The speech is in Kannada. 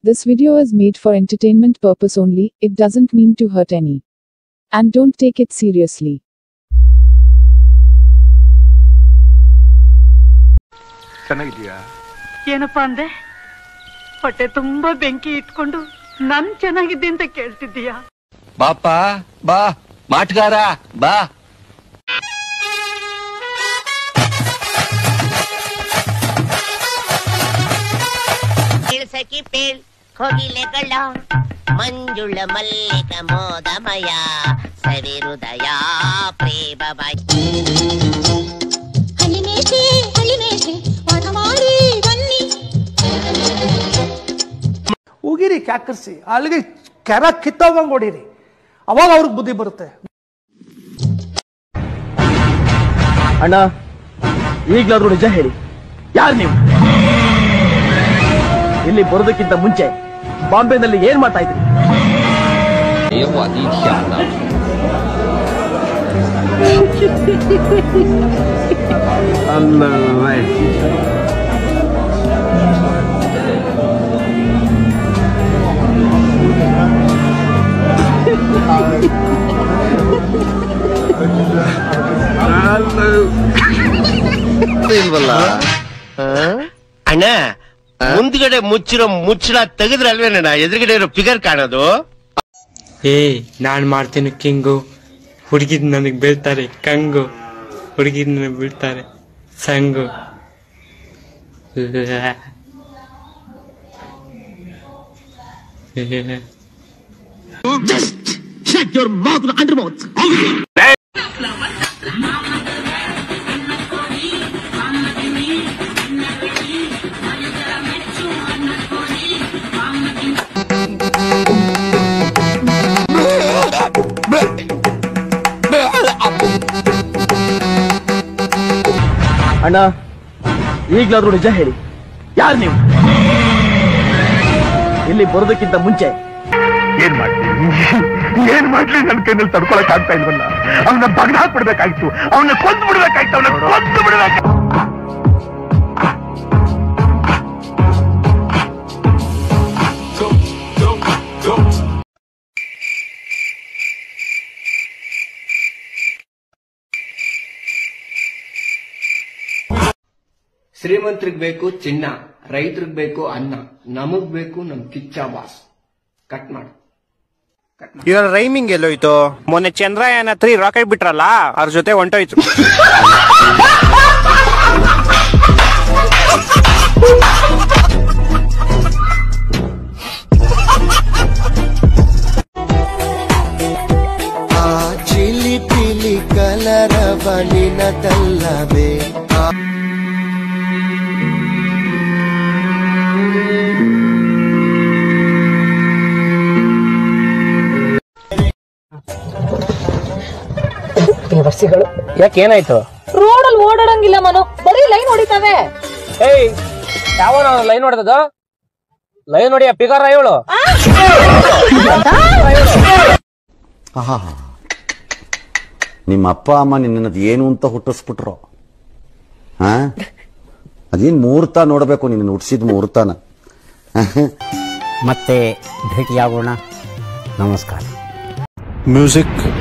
This video is made for entertainment purpose only, it doesn't mean to hurt any. And don't take it seriously. ಚೆನ್ನಾಗಿದ್ಯಾ ಏನಪ್ಪಾ ಅಂದೆ ಹೊಟ್ಟೆ ತುಂಬಾ ಬೆಂಕಿ ಇಟ್ಕೊಂಡು ನನ್ ಚೆನ್ನಾಗಿದ್ದೆ ಅಂತ ಕೇಳ್ತಿದ್ದೀಯಾ ಬಾಪ ಬಾ ಮಾಟ್ಗಾರ ಬಾ ಸಖಿ ಪೇಳ್ ಕೋಗಿಲೆಗಳ ಮಂಜುಳ ಮಲ್ಲಿಕ ಮೋದಮಯ ಸರಿ ಹೃದಯ ಪ್ರೇಮಮಯ ಹಳ್ಳಿಮೇಸೆ ಹಳ್ಳಿಮೇಸೆ ಪಾಠ ಮಾಡಿ ಬನ್ನಿ ಉಗಿರಿ ಕ್ಯಾಕರಿಸಿ ಅಲ್ಲಿಗೆ ಕೆರ ಕಿತ್ತೋಗಂಗೆ ಹೊಡೀರಿ ಅವಾಗ ಅವ್ರಿಗೆ ಬುದ್ಧಿ ಬರುತ್ತೆ ಅಣ್ಣ ಈಗ್ಲಾದ್ರೂ ನಿಜ ಹೇಳಿ ಯಾರು ನೀವು ಇಲ್ಲಿ ಬರೋದಕ್ಕಿಂತ ಮುಂಚೆ ಬಾಂಬೆನಲ್ಲಿ ಏನ್ ಮಾಡ್ತಾ ಇದ್ರಿ 别我的天哪！ ಇಲ್ವಲ್ಲ ಅಣ್ಣ ಮುಂದ್ಗಡೆ ಮುಚ್ಚಿರೋ ಮುಚ್ಚಳ ತೆಗೆದ್ರೆ ಅಲ್ವೇನಣ್ಣ ಎದುರುಗಡೆ ಇರೋ ಫಿಗರ್ ಕಾಣೋದು ಏ ನಾನ್ ಮಾಡ್ತೀನಿ ಕಿಂಗು ಹುಡುಗಿದ್ ನನಗ್ ಬೀಳ್ತಾರೆ ಕಂಗು ಹುಡುಗಿದ್ ನನಗ್ ಬೀಳ್ತಾರೆ ಸಂಗು ಅಣ್ಣ ಈಗ್ಲಾದ್ರೂ ನಿಜ ಹೇಳಿ ಯಾರು ನೀವು ಇಲ್ಲಿ ಬರೋದಕ್ಕಿಂತ ಮುಂಚೆ ಏನ್ ಮಾಡ್ಲಿ ಏನ್ ಮಾಡ್ಲಿ ನನ್ ಕೈನಲ್ಲಿ ತಡ್ಕೊಳಕ್ ಆಗ್ತಾ ಇಲ್ವಲ್ಲ ಅವನ್ನ ಬಗ್ದಾಕ್ ಬಿಡ್ಬೇಕಾಯ್ತು ಅವನ್ನ ಕೊಂದ್ ಬಿಡ್ಬೇಕಾಯ್ತು ಅವನ್ನ ಕೊಂದ್ ಬಿಡ್ಬೇಕು ಶ್ರೀಮಂತರಿಗೆ ಬೇಕು ಚಿನ್ನ ರೈತರಿಗೆ ಬೇಕು ಅನ್ನ ನಮಗ್ ಬೇಕು ನಮ್ ಕಿಚ್ಚ ಬಾಸ್ ಕಟ್ ಮಾಡು ಇವಾಗ ರೈಮಿಂಗ್ ಎಲ್ಲೋಯ್ತು ಮೊನ್ನೆ ಚಂದ್ರಯಾನ ತ್ರೀ ರಾಕೆಟ್ ಬಿಟ್ರಲ್ಲ ಅವ್ರ ಜೊತೆ ಹೊಂಟೋಯ್ತು ಆ ಚಿಲಿ ಪಿಲಿ ಕಲರ ಬಣ್ಣಿನ ತಲ್ಲವೇ ಯಾಕೆ ಏನಾಯ್ತು ರೋಡಲ್ಲಿ ಓಡಾಡಂಗಿಲ್ಲ ಮನು ಬರೀ ಲೈನ್ ಹೊಡಿತಾವೆ ಏಯ್ ಯಾವ ಲೈನ್ ಹೊಡೆದದ ಲೈನ್ ಹೊಡಿಯ ಪಿಗರ್ ಇವಳು ಆಹಾ ನಿಮ್ಮ ಅಪ್ಪ ಅಮ್ಮ ನಿನ್ನದು ಏನು ಅಂತ ಹುಟ್ಟಿಸ್ಬಿಟ್ರು ಹಾ ಅದೇನ್ ಮುಹೂರ್ತ ನೋಡ್ಬೇಕು ನಿನ್ನ ಹುಟ್ಟಿಸಿದ ಮುಹೂರ್ತನ ಮತ್ತೆ ಭೇಟಿಯಾಗೋಣ ನಮಸ್ಕಾರ ಮ್ಯೂಸಿಕ್